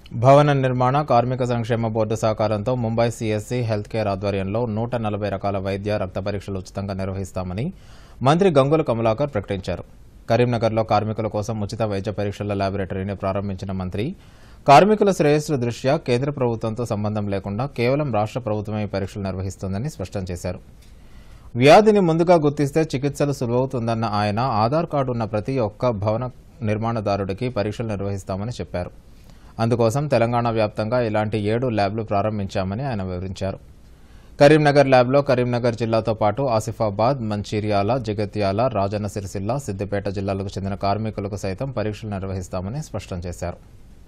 భవన నిర్మాణ కార్మిక సంక్షేమ బోర్డు సహకారంతో ముంబై సిఎస్సి హెల్త్ కేర్ ఆధ్వర్యంలో నూట నలభై రకాల వైద్య రక్త పరీక్షలు ఉచితంగా నిర్వహిస్తామని మంత్రి గంగుల కమలాకర్ ప్రకటించారు కరీంనగర్లో కార్మికుల కోసం ఉచిత వైద్య పరీక్షల ల్యాబొరేటరీని ప్రారంభించిన మంత్రి కార్మికుల శ్రేయస్సు దృష్ట్యా కేంద్ర ప్రభుత్వంతో సంబంధం లేకుండా కేవలం రాష్ట్ర ప్రభుత్వమే ఈ పరీక్షలు నిర్వహిస్తోందని స్పష్టం చేశారు వ్యాధిని ముందుగా గుర్తిస్తే చికిత్సలు సులువవుతుందన్న ఆయన ఆధార్ కార్డు ఉన్న ప్రతి ఒక్క భవన నిర్మాణదారుడికి పరీక్షలు నిర్వహిస్తామని చెప్పారు అందుకోసం తెలంగాణ వ్యాప్తంగా ఇలాంటి ఏడు ల్యాబ్లు ప్రారంభించామని ఆయన వివరించారు కరీంనగర్ ల్యాబ్లో కరీంనగర్ జిల్లాతో పాటు ఆసిఫాబాద్ మంచిర్యాల జగిత్యాల రాజన్న సిరిసిల్ల సిద్దిపేట జిల్లాలకు చెందిన కార్మికులకు సైతం పరీక్షలు నిర్వహిస్తామని స్పష్టం చేశారు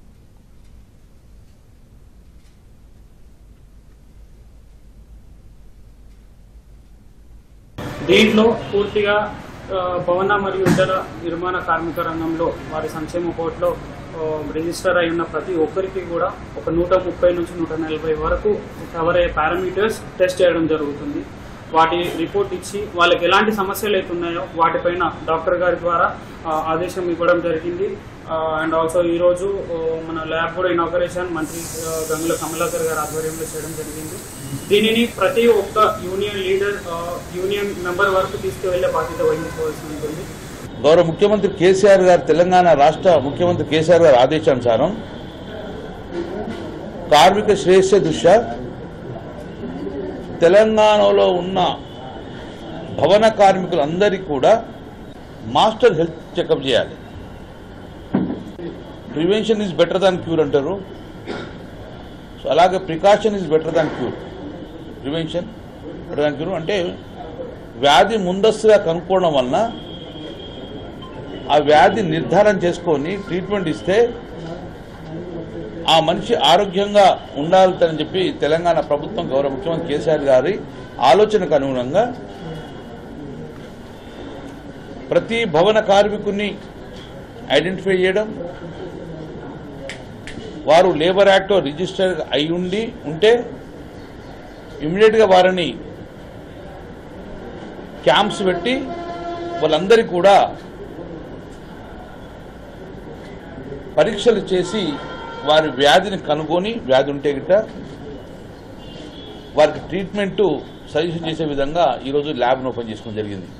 దీంట్లో పూర్తిగా ఆ, భవన మరియు ఇతర నిర్మాణ కార్మిక రంగంలో వారి సంక్షేమ కోర్టులో రిజిస్టర్ అయి ఉన్న ప్రతి ఒక్కరికి కూడా ఒక నూట ముప్పై నుంచి నూట నలభై వరకు కవర్ అయ్యే పారామీటర్స్ టెస్ట్ చేయడం జరుగుతుంది వాటి రిపోర్ట్ ఇచ్చి వాళ్ళకి ఎలాంటి సమస్యలు అయితే ఉన్నాయో వాటిపైన డాక్టర్ గారి ద్వారా ఆ, ఆదేశం ఇవ్వడం జరిగింది అండ్ ఆల్సో ఈరోజు ఆ, మన ల్యాబ్ కూడా ఇనాగరేషన్ మంత్రి ఆ, గంగుల కమలాకర్ గారి ఆధ్వర్యంలో చేయడం జరిగింది దీనిని ప్రతి ఒక్క యూనియన్ లీడర్ ఆ, యూనియన్ మెంబర్ వరకు తీసుకువెళ్లే బాధ్యత వహించుకోవాల్సి ఉంటుంది గౌరవ ముఖ్యమంత్రి కేసీఆర్ గారు తెలంగాణ రాష్ట్ర ముఖ్యమంత్రి కేసీఆర్ గారి ఆదేశానుసారం కార్మిక శ్రేయస్సు దృష్ట్యా తెలంగాణలో ఉన్న భవన కార్మికులందరికీ కూడా మాస్టర్ హెల్త్ చెకప్ చేయాలి prevention is better than cure అంటారు సో అలాగే precaution is better than cure prevention better than cure అంటే వ్యాధి ముందస్తుగా కనుక్కోవడం వలన ఆ వ్యాధి నిర్ధారణ చేసుకొని ట్రీట్మెంట్ ఇస్తే ఆ మనిషి ఆరోగ్యంగా ఉండాలని చెప్పి తెలంగాణ ప్రభుత్వం గౌరవ ముఖ్యమంత్రి కేసీఆర్ గారి ఆలోచనకు అనుగుణంగా ప్రతి భవన కార్మికుని ఐడెంటిఫై చేయడం వారు లేబర్ యాక్ట్ రిజిస్టర్ అయి ఉండి ఉంటే ఇమ్మీడియట్గా వారిని క్యాంప్స్ పెట్టి వాళ్ళందరికీ కూడా పరీక్షలు చేసి వారి వ్యాధిని కనుగొని వ్యాధి ఉంటే గిట్ట వారికి ట్రీట్మెంట్ సజెషన్ చేసే విధంగా ఈరోజు ల్యాబ్ను ఓపెన్ చేసుకోవడం జరిగింది